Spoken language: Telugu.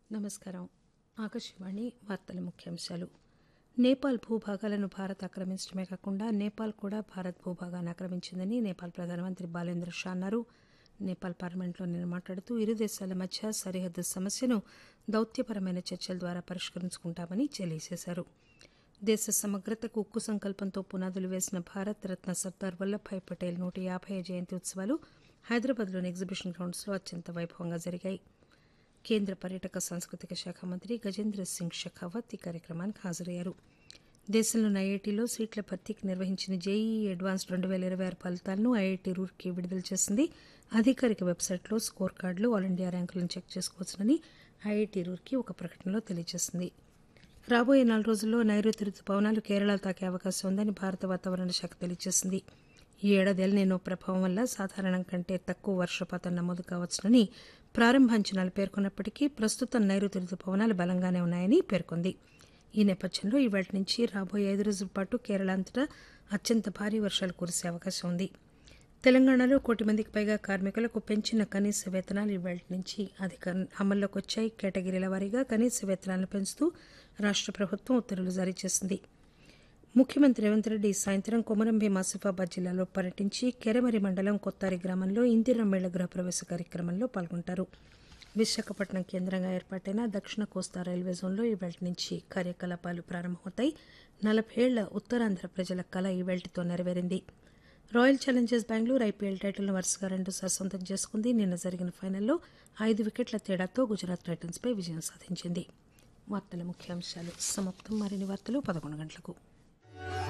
నమస్కారం ఆకాశవాణి వార్తల ముఖ్యాంశాలు నేపాల్ భూభాగాలను భారత్ ఆక్రమించడమే కాకుండా నేపాల్ కూడా భారత్ భూభాగాన్ని ఆక్రమించిందని నేపాల్ ప్రధానమంత్రి బాలేంద్ర షా అన్నారు నేపాల్ పార్లమెంట్లో నిన్న మాట్లాడుతూ ఇరు దేశాల మధ్య సరిహద్దు సమస్యను దౌత్యపరమైన చర్చల ద్వారా పరిష్కరించుకుంటామని తెలియజేశారు దేశ సమగ్రతకు ఉక్కు సంకల్పంతో పునాదులు వేసిన భారత్ రత్న సర్దార్ వల్లభాయ్ పటేల్ నూట యాభై జయంతి ఉత్సవాలు హైదరాబాద్లోని ఎగ్జిబిషన్ గ్రౌండ్స్లో అత్యంత వైభవంగా జరిగాయి కేంద్ర పర్యాటక సాంస్కృతిక శాఖ మంత్రి గజేంద్ర సింగ్ షెకావత్ ఈ కార్యక్రమానికి హాజరయ్యారు దేశంలోని ఐఐటీలో సీట్ల భర్తీకి నిర్వహించిన జేఈఈ అడ్వాన్స్డ్ రెండు వేల ఇరవై ఆరు ఫలితాలను ఐఐటీ రూర్కీ విడుదల చేసింది అధికారిక వెబ్సైట్లో స్కోర్ కార్డులు ఆల్ ఇండియా ర్యాంకులను చెక్ చేసుకోవచ్చునని ఐఐటీ రూర్కీ ఒక ప్రకటనలో తెలియజేసింది రాబోయే నాలుగు రోజుల్లో నైరుతి రుతుపవనాలు కేరళ తాకే అవకాశం ఉందని భారత వాతావరణ శాఖ తెలియజేసింది ఈ ఏడాది ఎల్నినో ప్రభావం వల్ల సాధారణం కంటే తక్కువ వర్షపాతం నమోదు కావచ్చునని ప్రారంభ అంచనాలు పేర్కొన్నప్పటికీ ప్రస్తుతం నైరుతి రుతుపవనాలు బలంగానే ఉన్నాయని పేర్కొంది ఈ నేపథ్యంలో ఇవాటి నుంచి రాబోయే ఐదు రోజుల పాటు కేరళ అంతటా అత్యంత భారీ వర్షాలు కురిసే అవకాశం ఉంది తెలంగాణలో కోటి మందికి పైగా కార్మికులకు పెంచిన కనీస వేతనాలు ఇవాళ నుంచి అధిక అమల్లోకి వచ్చాయి కేటగిరీల వారీగా కనీస వేతనాలను పెంచుతూ రాష్ట్ర ప్రభుత్వం ఉత్తర్వులు జారీ చేసింది ముఖ్యమంత్రి రేవంత్ రెడ్డి సాయంత్రం కొమరంభీం ఆసిఫాబాద్ జిల్లాలో పర్యటించి కెరమరి మండలం కొత్తారి గ్రామంలో ఇందిరా మేళ గృహప్రవేశ కార్యక్రమంలో పాల్గొంటారు విశాఖపట్నం కేంద్రంగా ఏర్పాటైన దక్షిణ కోస్తా రైల్వే జోన్లో ఈవేళ నుంచి కార్యకలాపాలు ప్రారంభమవుతాయి నలభేళ్ల ఉత్తరాంధ్ర ప్రజల కళ ఈవేళతో నెరవేరింది రాయల్ ఛాలెంజర్స్ బెంగళూరు ఐపీఎల్ టైటిల్ను వరుసగా రెండుసార్లు సొంతం చేసుకుంది నిన్న జరిగిన ఫైనల్లో ఐదు వికెట్ల తేడాతో గుజరాత్ టైటన్స్పై విజయం సాధించింది వార్తల ముఖ్యాంశాలు సమాప్తం మరిన్ని వార్తలు పదకొండు గంటలకు